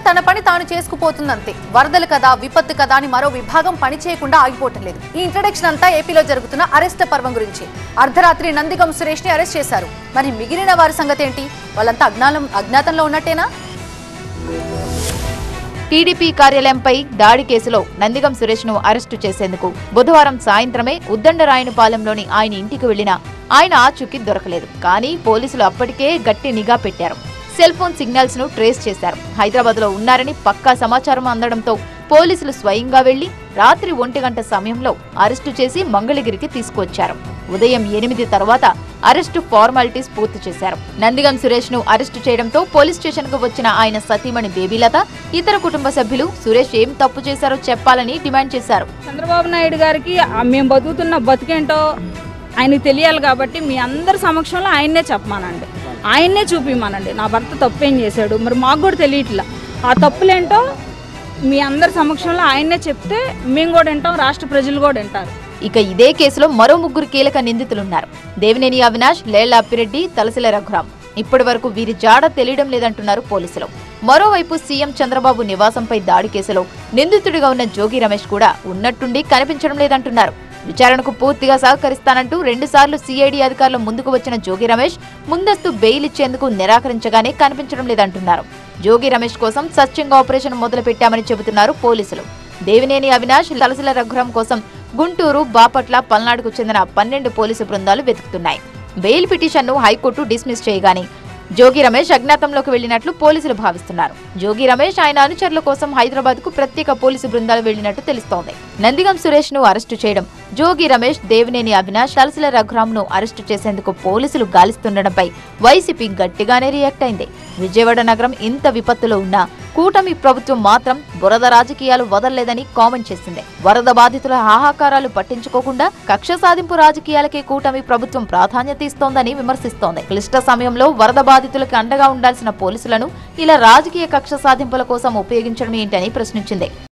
తన పని తాను చేసుకుపోతుందంతే వరదలు కదా విపత్తు కదా అని మరో విభాగం పని చేయకుండా ఆగిపోవటం లేదు ఈ ఇంట్రడక్షన్ అంతా ఏపీలో జరుగుతున్న అరెస్ట్ పర్వం గురించి అర్ధరాత్రి నందిగం సురేష్ ని అరెస్ట్ చేశారు మరి మిగిలిన వారి సంగతి ఏంటి వాళ్ళంతా అజ్ఞానం అజ్ఞాతంలో ఉన్నట్టేనా టీడీపీ కార్యాలయంపై దాడి కేసులో నందిగం సురేష్ ను అరెస్టు చేసేందుకు బుధవారం సాయంత్రమే ఉద్దండరాయనపాలెంలోని ఆయన ఇంటికి వెళ్లినా ఆయన ఆచూకీ దొరకలేదు కానీ పోలీసులు అప్పటికే గట్టి నిఘా పెట్టారు సెల్ ఫోన్ సిగ్నల్స్ ను ట్రేస్ చేశారు హైదరాబాద్ లో ఉన్నారని పక్కా సమాచారం అందడంతో పోలీసులు స్వయంగా వెళ్లి రాత్రి ఒంటి గంట సమయంలో అరెస్టు చేసి మంగళగిరికి తీసుకువచ్చారు ఉదయం ఎనిమిది తర్వాత అరెస్టు ఫార్మాలిటీస్ పూర్తి చేశారు నందిగం సురేష్ ను అరెస్టు చేయడంతో పోలీస్ స్టేషన్ కు వచ్చిన ఆయన సతీమణి బేబీలత ఇతర కుటుంబ సభ్యులు సురేష్ ఏం తప్పు చేశారో చెప్పాలని డిమాండ్ చేశారు చంద్రబాబు నాయుడు గారికి ఆ మేము బతుకుతున్న బతికేంటో ఆయనకు తెలియాలి కాబట్టి మీ అందరి సమక్షంలో ఆయన్నే చెప్పమానండి ఆయన్నే చూపిమానండి నా భర్త తప్పేం చేశాడు మరి మాకు కూడా తెలియట్లా ఆ తప్పులేంటో మీ అందరి సమక్షంలో ఆయన్నే చెప్తే మేము కూడా వింటాం రాష్ట్ర ప్రజలు కూడా వింటారు ఇక ఇదే కేసులో మరో ముగ్గురు కీలక నిందితులున్నారు దేవినేని అవినాష్ లేళ్ల అప్పిరెడ్డి తలసిల రఘురాం ఇప్పటి వరకు వీరి జాడ తెలియడం లేదంటున్నారు పోలీసులు మరోవైపు సీఎం చంద్రబాబు నివాసంపై దాడి కేసులో నిందితుడిగా ఉన్న జోగి రమేష్ కూడా ఉన్నట్టుండి కనిపించడం లేదంటున్నారు విచారణకు పూర్తిగా సహకరిస్తానంటూ రెండుసార్లు సిఐడి అధికారులు ముందుకు వచ్చిన జోగి రమేష్ ముందస్తు బెయిల్ ఇచ్చేందుకు నిరాకరించగానే కనిపించడం లేదంటున్నారు జోగి రమేష్ కోసం సత్యంగా ఆపరేషన్ మొదలు పెట్టామని చెబుతున్నారు పోలీసులు దేవినేని అవినాష్ తలసిల రఘురాం కోసం గుంటూరు బాపట్ల పల్నాడుకు చెందిన పన్నెండు పోలీసు బృందాలు వెతుకుతున్నాయి బెయిల్ పిటిషన్ను హైకోర్టు డిస్మిస్ చేయగానే జోగి రమేష్ అజ్ఞాతంలోకి వెళ్లినట్లు పోలీసులు భావిస్తున్నారు జోగి రమేష్ ఆయన అనుచరుల కోసం హైదరాబాద్ కు ప్రత్యేక పోలీసు బృందాలు వెళ్లినట్టు తెలుస్తోంది నందిగం సురేష్ ను అరెస్టు చేయడం జోగి రమేష్ దేవినేని అవినాష్ తలసిల రఘురామ్ ను అరెస్టు చేసేందుకు పోలీసులు గాలిస్తుండడంపై వైసీపీ గట్టిగానే రియాక్ట్ అయింది విజయవాడ నగరం ఇంత విపత్తులో ఉన్నా కూటమి ప్రభుత్వం మాత్రం బురద రాజకీయాలు వదలలేదని కామెంట్ చేసింది వరద బాధితుల హాహాకారాలు పట్టించుకోకుండా కక్ష సాధింపు రాజకీయాలకే కూటమి ప్రభుత్వం ప్రాధాన్యత ఇస్తోందని విమర్శిస్తోంది క్లిష్ట సమయంలో వరద బాధితులకు అండగా ఉండాల్సిన పోలీసులను ఇలా రాజకీయ కక్ష సాధింపుల కోసం ఉపయోగించడం ఏంటని ప్రశ్నించింది